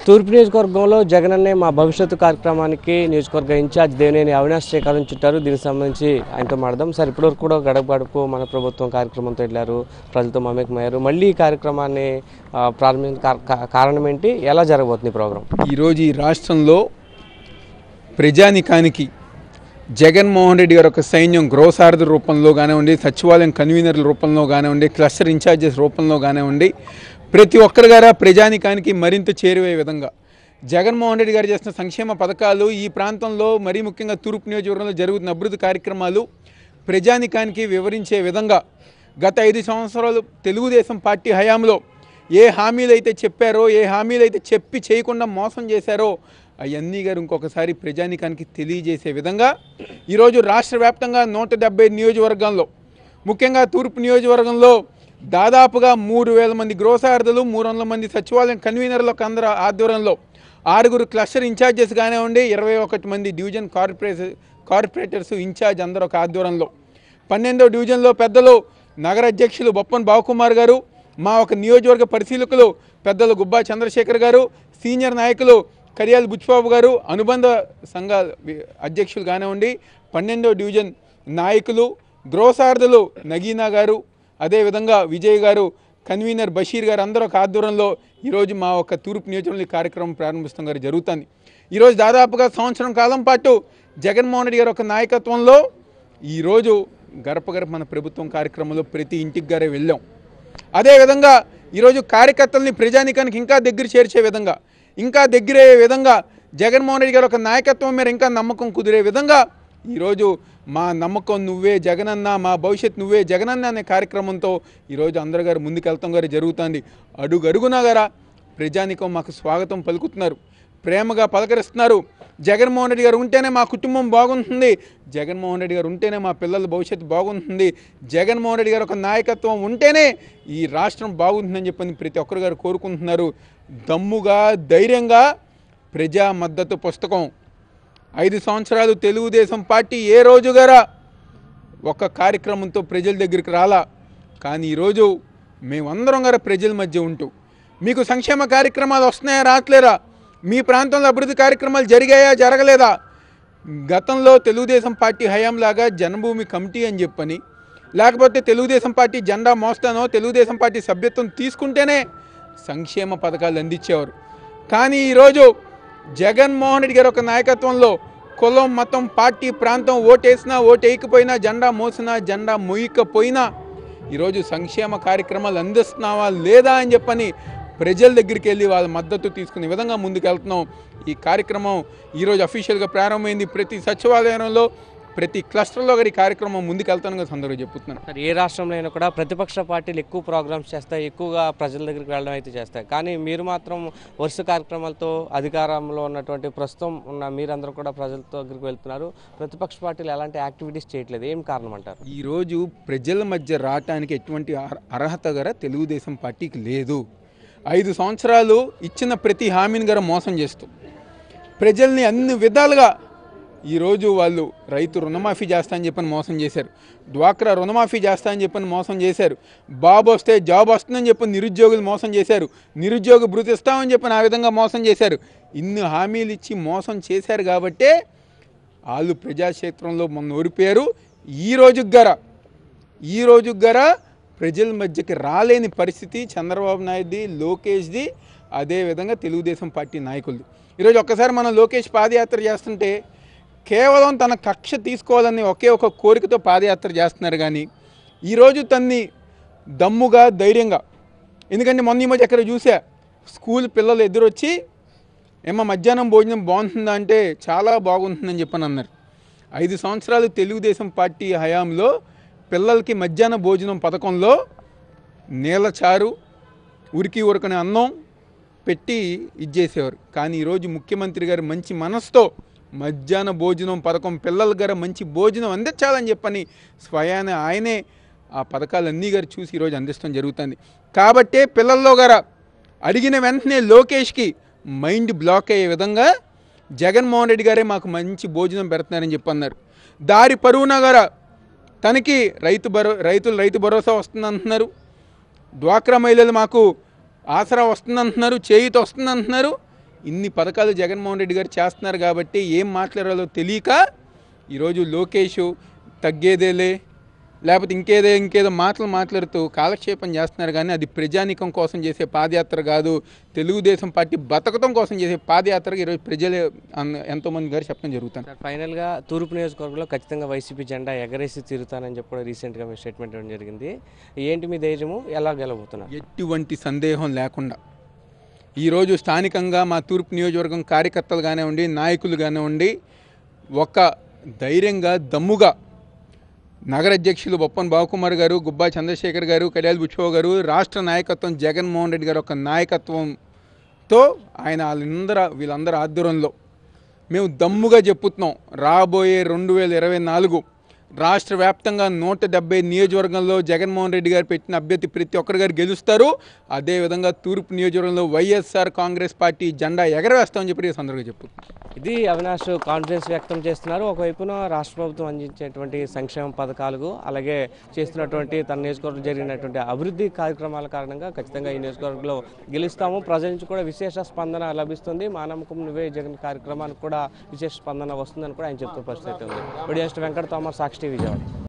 తూర్పు నియోజకవర్గంలో జగనన్నే మా భవిష్యత్తు కార్యక్రమానికి నియోజకవర్గ ఇన్ఛార్జ్ దేవినేని అవినాష్ శ్రీకారం చుట్టారు దీనికి సంబంధించి ఆయనతో మాట్లాడదాం సార్ ఇప్పటివరకు కూడా గడప గడుపు మన ప్రభుత్వం కార్యక్రమంతో వెళ్ళారు ప్రజలతో మమేకమయ్యారు మళ్ళీ ఈ కార్యక్రమాన్ని ఆ, ప్రారంభించిన కా- కా- కారణం ఏంటి ఎలా జరగబోతుంది ఈ ప్రోగ్రాం ఈరోజు ఈ రాష్ట్రంలో ప్రజానికానికి జగన్మోహన్ రెడ్డి గారు ఒక సైన్యం గృహసారథి రూపంలో కానివ్వండి సచివాలయం కన్వీనర్ల రూపంలో కానివ్వండి క్లస్టర్ ఇన్ఛార్జెస్ రూపంలో కానివ్వండి ప్రతి ఒక్కరి గారా ప్రజానికానికి మరింత చేరువే విధంగా జగన్మోహన్ రెడ్డి గారు చేస్తున్న సంక్షేమ పథకాలు ఈ ప్రాంతంలో మరీ ముఖ్యంగా తూర్పు నియోజకవర్గంలో జరుగుతున్న అభివృద్ధి కార్యక్రమాలు ప్రజానికానికి వివరించే విధంగా గత ఐదు సంవత్సరాలు తెలుగుదేశం పార్టీ హయాంలో ఏ హామీలు అయితే చెప్పారో ఏ హామీలు అయితే చెప్పి చేయకుండా మోసం చేశారో అవన్నీ గారు ఇంకొకసారి ప్రజానికానికి తెలియజేసే విధంగా ఈరోజు రాష్ట్ర వ్యాప్తంగా నూట డెబ్బై నియోజకవర్గాల్లో ముఖ్యంగా తూర్పు నియోజకవర్గంలో దాదాపుగా మూడు వేల మంది గృహసారథులు మూడు వందల మంది సచివాలయం కన్వీనర్లకు అందరూ ఆధ్వర్యంలో ఆరుగురు క్లస్టర్ ఇన్ఛార్జెస్ కానివ్వండి ఇరవై ఒకటి మంది డివిజన్ కార్పొరేట్ కార్పొరేటర్స్ ఇన్ఛార్జ్ అందరూ ఒక ఆధ్వర్యంలో పన్నెండో డివిజన్లో పెద్దలు నగర అధ్యక్షులు బొప్పన్ బావకుమార్ గారు మా ఒక నియోజకవర్గ పరిశీలకులు పెద్దలు గుబ్బా చంద్రశేఖర్ గారు సీనియర్ నాయకులు కరియాల బుచ్చిబాబు గారు అనుబంధ సంఘాల వి- అధ్యక్షులు కానివ్వండి పన్నెండో డివిజన్ నాయకులు గృహసారథులు నగీనా గారు అదేవిధంగా విజయ్ గారు కన్వీనర్ బషీర్ గారు అందరూ ఒక ఆధ్వర్యంలో ఈరోజు మా ఒక తూర్పు నియోజకవర్గంలో ఈ కార్యక్రమం ప్రారంభిస్తాం గారు జరుగుతుంది ఈరోజు దాదాపుగా సంవత్సరం కాలం పాటు జగన్మోహన్ రెడ్డి గారు ఒక నాయకత్వంలో ఈరోజు గడప గడప మన ప్రభుత్వం కార్యక్రమంలో ప్రతి ఇంటికి గారే వెళ్ళాం అదేవిధంగా ఈరోజు కార్యకర్తల్ని ప్రజానికానికి ఇంకా దగ్గర చేర్చే విధంగా ఇంకా దగ్గరయ్యే విధంగా జగన్మోహన్ రెడ్డి గారు ఒక నాయకత్వం మీద ఇంకా నమ్మకం కుదిరే విధంగా ఈరోజు మా నమ్మకం నువ్వే జగనన్న మా భవిష్యత్ నువ్వే జగనన్న అనే కార్యక్రమంతో ఈరోజు అందరు గారు ముందుకెళ్తాం గారు జరుగుతుంది అడుగు అడుగునా గారా ప్రజానికం మాకు స్వాగతం పలుకుతున్నారు ప్రేమగా పలకరిస్తున్నారు జగన్మోహన్ రెడ్డి గారు ఉంటేనే మా కుటుంబం బాగుంటుంది జగన్మోహన్ రెడ్డి గారు ఉంటేనే మా పిల్లల భవిష్యత్తు బాగుంటుంది జగన్మోహన్ రెడ్డి గారు ఒక నాయకత్వం ఉంటేనే ఈ రాష్ట్రం బాగుంటుందని చెప్పని ప్రతి ఒక్కరు గారు కోరుకుంటున్నారు దమ్ముగా ధైర్యంగా ప్రజా మద్దతు పుస్తకం ఐదు సంవత్సరాలు తెలుగుదేశం పార్టీ ఏ రోజు గారా ఒక కార్యక్రమంతో ప్రజల దగ్గరికి రాలా కానీ ఈరోజు మేమందరం గారు ప్రజల మధ్య ఉంటూ మీకు సంక్షేమ కార్యక్రమాలు వస్తున్నాయా రావట్లేరా మీ ప్రాంతంలో అభివృద్ధి కార్యక్రమాలు జరిగాయా జరగలేదా గతంలో తెలుగుదేశం పార్టీ హయాంలాగా జన్మభూమి కమిటీ అని చెప్పని లేకపోతే తెలుగుదేశం పార్టీ జెండా మోస్తానో తెలుగుదేశం పార్టీ సభ్యత్వం తీసుకుంటేనే సంక్షేమ పథకాలు అందించేవారు కానీ ఈరోజు జగన్మోహన్ రెడ్డి గారి ఒక నాయకత్వంలో కులం మతం పార్టీ ప్రాంతం ఓటేసినా ఓటేయకపోయినా జెండా మోసినా జెండా మొయ్యకపోయినా ఈరోజు సంక్షేమ కార్యక్రమాలు అందిస్తున్నావా లేదా అని చెప్పని ప్రజల దగ్గరికి వెళ్ళి వాళ్ళ మద్దతు తీసుకునే విధంగా ముందుకు వెళ్తున్నాం ఈ కార్యక్రమం ఈరోజు అఫీషియల్గా ప్రారంభమైంది ప్రతి సచివాలయంలో ప్రతి క్లస్టర్లో కూడా ఈ కార్యక్రమం ముందుకు వెళ్తాను సందర్భంగా చెప్తున్నాను సార్ ఏ రాష్ట్రంలో అయినా కూడా ప్రతిపక్ష పార్టీలు ఎక్కువ ప్రోగ్రామ్స్ చేస్తాయి ఎక్కువగా ప్రజల దగ్గరికి వెళ్ళడం అయితే చేస్తాయి కానీ మీరు మాత్రం వరుస కార్యక్రమాలతో అధికారంలో ఉన్నటువంటి ప్రస్తుతం ఉన్న మీరందరూ కూడా ప్రజలతో దగ్గరికి వెళ్తున్నారు ప్రతిపక్ష పార్టీలు ఎలాంటి యాక్టివిటీస్ చేయట్లేదు ఏం కారణం అంటారు ఈరోజు ప్రజల మధ్య రావటానికి ఎటువంటి అర్- అర్హత గల తెలుగుదేశం పార్టీకి లేదు ఐదు సంవత్సరాలు ఇచ్చిన ప్రతి హామీని గల మోసం చేస్తూ ప్రజల్ని అన్ని విధాలుగా ఈరోజు వాళ్ళు రైతు రుణమాఫీ చేస్తా అని చెప్పని మోసం చేశారు డ్వాక్రా రుణమాఫీ చేస్తా అని చెప్పని మోసం చేశారు బాబు వస్తే జాబ్ వస్తుందని చెప్పి నిరుద్యోగులు మోసం చేశారు నిరుద్యోగ భృతి ఇస్తామని చెప్పని ఆ విధంగా మోసం చేశారు ఇన్ని హామీలు ఇచ్చి మోసం చేశారు కాబట్టే వాళ్ళు ప్రజాక్షేత్రంలో మొన్న ఓడిపోయారు ఈ రోజుకి గర ఈ రోజుకి గర ప్రజల మధ్యకి రాలేని పరిస్థితి చంద్రబాబు నాయుడుది లోకేష్ది అదేవిధంగా తెలుగుదేశం పార్టీ నాయకులది ఈరోజు ఒక్కసారి మనం లోకేష్ పాదయాత్ర చేస్తుంటే కేవలం తన కక్ష తీసుకోవాలని ఒకే ఒక కోరికతో పాదయాత్ర చేస్తున్నారు కానీ ఈరోజు తన్ని దమ్ముగా ధైర్యంగా ఎందుకంటే మొన్న ఈ మధ్య ఎక్కడ చూసా స్కూల్ పిల్లలు ఎదురొచ్చి ఏమో మధ్యాహ్నం భోజనం బాగుంటుందా అంటే చాలా బాగుంటుందని చెప్పని అన్నారు ఐదు సంవత్సరాలు తెలుగుదేశం పార్టీ హయాంలో పిల్లలకి మధ్యాహ్న భోజనం పథకంలో నీళ్ళ చారు ఉరికి ఉరకని అన్నం పెట్టి ఇచ్చేసేవారు కానీ ఈరోజు ముఖ్యమంత్రి గారు మంచి మనసుతో మధ్యాహ్న భోజనం పథకం పిల్లల గారు మంచి భోజనం అందించాలని చెప్పని స్వయాన ఆయనే ఆ పథకాలన్నీ గారు చూసి ఈరోజు అందించడం జరుగుతుంది కాబట్టే పిల్లల్లో గారు అడిగిన వెంటనే లోకేష్కి మైండ్ బ్లాక్ అయ్యే విధంగా జగన్మోహన్ రెడ్డి గారే మాకు మంచి భోజనం పెడుతున్నారని చెప్పి అన్నారు దారి పరువున గార తనకి రైతు భరో రైతులు రైతు భరోసా వస్తుందంటున్నారు డ్వాక్రా మహిళలు మాకు ఆసరా వస్తుందంటున్నారు చేయూత వస్తుందంటున్నారు ఇన్ని పథకాలు జగన్మోహన్ రెడ్డి గారు చేస్తున్నారు కాబట్టి ఏం మాట్లాడాలో తెలియక ఈరోజు లోకేష్ తగ్గేదేలే లేకపోతే ఇంకేదో ఇంకేదో మాటలు మాట్లాడుతూ కాలక్షేపం చేస్తున్నారు కానీ అది ప్రజానీకం కోసం చేసే పాదయాత్ర కాదు తెలుగుదేశం పార్టీ బతకటం కోసం చేసే పాదయాత్రగా ఈరోజు ప్రజలే అన్న- ఎంతోమంది గారు చెప్పడం జరుగుతుంది సార్ ఫైనల్గా తూర్పు నియోజకవర్గంలో ఖచ్చితంగా వైసీపీ జెండా ఎగరేసి తీరుతానని చెప్పి కూడా రీసెంట్గా మీ స్టేట్మెంట్ ఇవ్వడం జరిగింది ఏంటి మీ ధైర్యము ఎలా గెలవబోతున్నారు ఎటువంటి సందేహం లేకుండా ఈరోజు స్థానికంగా మా తూర్పు నియోజకవర్గం కార్యకర్తలు కానివ్వండి నాయకులు కానివ్వండి ఒక ధైర్యంగా దమ్ముగా నగర అధ్యక్షులు బొప్పన్ బావకుమార్ గారు గుబ్బా చంద్రశేఖర్ గారు కడియాల్ బుచ్చో గారు రాష్ట్ర నాయకత్వం జగన్మోహన్ రెడ్డి గారు ఒక నాయకత్వంతో ఆయన వాళ్ళందరూ వీళ్ళందరూ ఆధ్వర్యంలో మేము దమ్ముగా చెప్పుతున్నాం రాబోయే రెండు వేల ఇరవై నాలుగు రాష్ట్ర వ్యాప్తంగా నూట డెబ్బై నియోజకవర్గంలో జగన్మోహన్ రెడ్డి గారు పెట్టిన అభ్యర్థి ప్రతి ఒక్కరు గారు గెలుస్తారు అదేవిధంగా తూర్పు నియోజకవర్గంలో వైఎస్ఆర్ కాంగ్రెస్ పార్టీ జెండా ఎగరవేస్తామని చెప్పి ఈ సందర్భంగా చెప్పుతున్నాం ఇది అవినాష్ కాన్ఫిడెన్స్ వ్యక్తం చేస్తున్నారు ఒకవైపున రాష్ట్ర ప్రభుత్వం అందించేటువంటి సంక్షేమ పథకాలు అలాగే చేస్తున్నటువంటి తన నియోజకవర్గం జరిగినటువంటి అభివృద్ధి కార్యక్రమాల కారణంగా ఖచ్చితంగా ఈ నియోజకవర్గంలో గెలుస్తాము ప్రజల నుంచి కూడా విశేష స్పందన లభిస్తుంది మా నమ్మకం నువ్వే జగన్ కార్యక్రమానికి కూడా విశేష స్పందన వస్తుందని కూడా ఆయన చెప్తున్న పరిస్థితి ఉంది వీడియో వెంకట తోమర్ సాక్షి టీవీ విజయవాడ